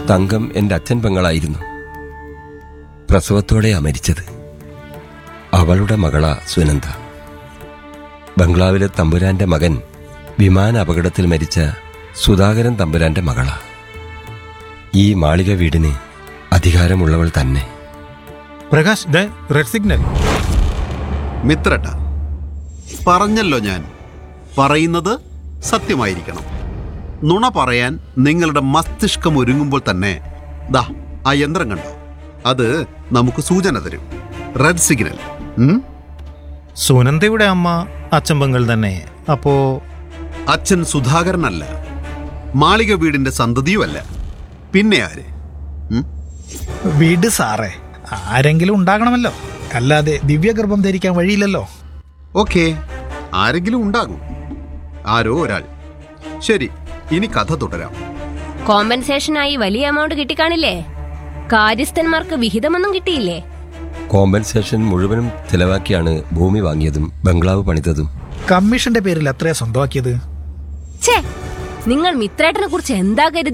തങ്കം എന്റെ അച്ഛൻ പെങ്ങളായിരുന്നു പ്രസവത്തോടെയാ മരിച്ചത് അവളുടെ മകളാ സുനന്ദ ബംഗ്ലാവിലെ തമ്പുരാന്റെ മകൻ വിമാന അപകടത്തിൽ മരിച്ച സുധാകരൻ തമ്പുരാന്റെ മകളാ ഈ മാളിക വീടിന് അധികാരമുള്ളവൾ തന്നെ പ്രകാശ് ദേ റെഡ് സിഗ്നൽ മിത്രട്ട പറഞ്ഞല്ലോ ഞാൻ പറയുന്നത് സത്യമായിരിക്കണം നുണ പറയാൻ നിങ്ങളുടെ മസ്തിഷ്കം ഒരുങ്ങുമ്പോൾ തന്നെ ദാ ആ യന്ത്രം കണ്ടോ അത് നമുക്ക് സൂചന തരും റെഡ് സിഗ്നൽ ഉം? സുനന്ദയുടെ അമ്മ അച്ചമ്പങ്ങൾ തന്നെ അപ്പോ അച്ഛൻ സുധാകരനല്ല മാളിക വീടിന്റെ സന്തതിയുമല്ല പിന്നെ ആര് ഉം? വിട് സാറേ ആരെങ്കിലും ഉണ്ടാകണമല്ലോ അല്ലാതെ ദിവ്യഗർഭം ധരിക്കാൻ വഴിയില്ലല്ലോ ഓക്കെ ആരെങ്കിലും ഉണ്ടാകും ആരോ ഒരാൾ ശരി ഇനി കഥ തുടരാം കോമ്പൻസേഷനായി വലിയ എമൗണ്ട് കിട്ടിക്കാണില്ലേ കാര്യസ്ഥന്മാർക്ക് വിഹിതമൊന്നും കിട്ടിയില്ലേ കോമ്പൻസേഷൻ മുഴുവനും ചെലവാക്കിയാണ് ഭൂമി വാങ്ങിയതും ബംഗ്ലാവ് പണിതതും കമ്മീഷന്റെ പേരിൽ എത്രയാ സ്വന്തമാക്കിയത് ഛേ നിങ്ങൾ മിത്രേട്ടനെ കുറിച്ച് എന്താ കരുതി